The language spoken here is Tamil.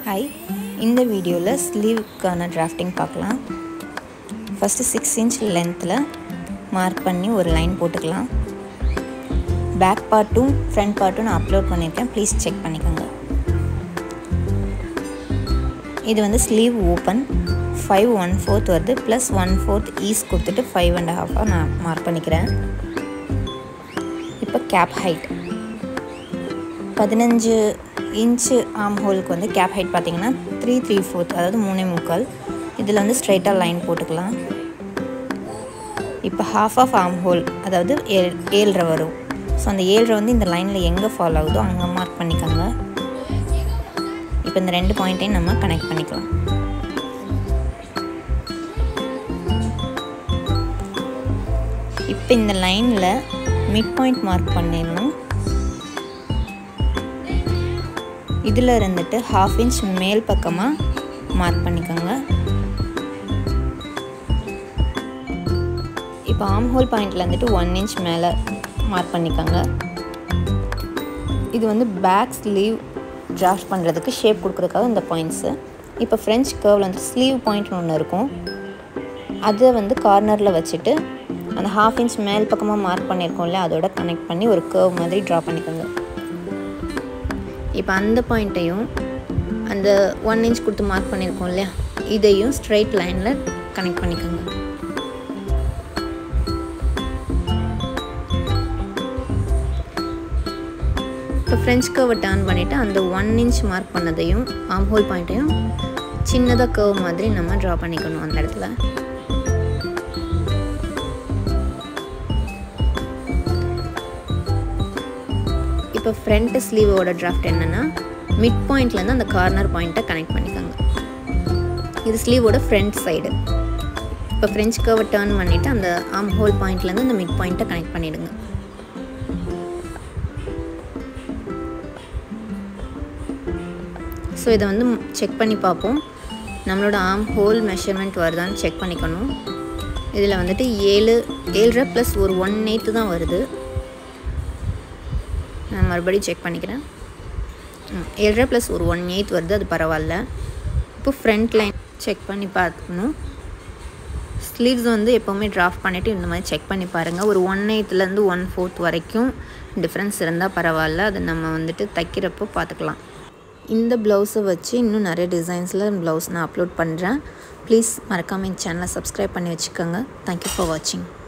ஹாய் இந்த வீடியோவில் ஸ்லீவுக்கான டிராஃப்டிங் பார்க்கலாம் ஃபஸ்ட்டு சிக்ஸ் இன்ச் லென்த்தில் மார்க் பண்ணி ஒரு லைன் போட்டுக்கலாம் பேக் பார்ட்டும் ஃப்ரண்ட் பார்ட்டும் நான் அப்லோட் பண்ணியிருக்கேன் ப்ளீஸ் செக் பண்ணிக்கோங்க இது வந்து sleeve open five one fourth வருது ப்ளஸ் ஒன் ஃபோர்த் ஈஸ் கொடுத்துட்டு ஃபைவ் அண்ட் ஹாஃபாக நான் மார்க் பண்ணிக்கிறேன் இப்போ கேப் ஹைட் பதினஞ்சு இன்ச்சு ஆம் ஹோலுக்கு வந்து கேப் ஹைட் பார்த்தீங்கன்னா த்ரீ த்ரீ ஃபோர்த் அதாவது மூணே முக்கால் இதில் வந்து ஸ்ட்ரைட்டாக லைன் போட்டுக்கலாம் இப்போ ஹாஃப் ஆஃப் ஆம் ஹோல் அதாவது ஏழ் ஏழ்ரை வரும் ஸோ அந்த ஏழ்ரை வந்து இந்த லைனில் எங்கே ஃபாலோ ஆகுதோ அங்கே மார்க் பண்ணிக்கோங்க இப்போ இந்த ரெண்டு பாயிண்ட்டையும் நம்ம கனெக்ட் பண்ணிக்கலாம் இப்போ இந்த லைனில் மிட் பாயிண்ட் மார்க் பண்ணிடணும் இதில் இருந்துட்டு ஹாஃப் இன்ச் மேல் பக்கமாக மார்க் பண்ணிக்கோங்க இப்போ ஆம் ஹோல் பாயிண்டில் இருந்துட்டு ஒன் இன்ச் மேலே மார்க் பண்ணிக்கோங்க இது வந்து பேக் ஸ்லீவ் டிராஃப்ட் பண்ணுறதுக்கு ஷேப் கொடுக்குறதுக்காக இந்த பாயிண்ட்ஸு இப்போ ஃப்ரெஞ்ச் கர்வில் வந்து ஸ்லீவ் பாயிண்ட்னு ஒன்று இருக்கும் அதை வந்து கார்னரில் வச்சுட்டு அந்த ஹாஃப் இன்ச் மேல் பக்கமாக மார்க் பண்ணியிருக்கோம்ல அதோட கனெக்ட் பண்ணி ஒரு கர்வ் மாதிரி ட்ரா பண்ணிக்கோங்க இப்போ அந்த பாயிண்ட்டையும் அந்த ஒன் இன்ச் கொடுத்து மார்க் பண்ணியிருக்கோம் இல்லையா இதையும் ஸ்ட்ரைட் லைனில் கனெக்ட் பண்ணிக்கோங்க இப்போ ஃப்ரெஞ்ச் கர்வை டர்ன் பண்ணிவிட்டு அந்த ஒன் இன்ச் மார்க் பண்ணதையும் ஆம் ஹோல் பாயிண்ட்டையும் சின்னதாக கர்வ் மாதிரி நம்ம ட்ரா பண்ணிக்கணும் அந்த இடத்துல இப்போ ஃப்ரண்ட் ஸ்லீவோட டிராஃப்ட் என்னென்னா மிட் பாயிண்ட்லேருந்து அந்த கார்னர் பாயிண்ட்டை கனெக்ட் பண்ணிக்கோங்க இது ஸ்லீவோட ஃப்ரண்ட் சைடு இப்போ ஃப்ரெஞ்ச் கர்வை டர்ன் பண்ணிவிட்டு அந்த ஆம் ஹோல் பாயிண்ட்லேருந்து அந்த மிட் பாயிண்ட்டை கனெக்ட் பண்ணிவிடுங்க ஸோ இதை வந்து செக் பண்ணி பார்ப்போம் நம்மளோட ஆம் ஹோல் மெஷர்மெண்ட் வருதான்னு செக் பண்ணிக்கணும் இதில் வந்துட்டு ஏழு ஏழரை ப்ளஸ் ஒரு ஒன் எயித்து தான் வருது நான் மறுபடியும் செக் பண்ணிக்கிறேன் ஏழரை ப்ளஸ் ஒரு ஒன் எயித் வருது அது பரவாயில்ல இப்போ ஃப்ரண்ட் லைன் செக் பண்ணி பார்க்கணும் ஸ்லீவ்ஸ் வந்து எப்போவுமே ட்ராஃப்ட் பண்ணிவிட்டு இந்த மாதிரி செக் பண்ணி பாருங்கள் ஒரு ஒன் எயித்துலேருந்து ஒன் ஃபோர்த் வரைக்கும் டிஃப்ரென்ஸ் இருந்தால் பரவாயில்ல அதை நம்ம வந்துட்டு தைக்கிறப்போ பார்த்துக்கலாம் இந்த ப்ளவுஸை வச்சு இன்னும் நிறைய டிசைன்ஸில் ப்ளவுஸ் நான் அப்லோட் பண்ணுறேன் ப்ளீஸ் மறக்காமல் என் சேனலை சப்ஸ்கிரைப் பண்ணி வச்சுக்கோங்க தேங்க்யூ ஃபார் வாட்சிங்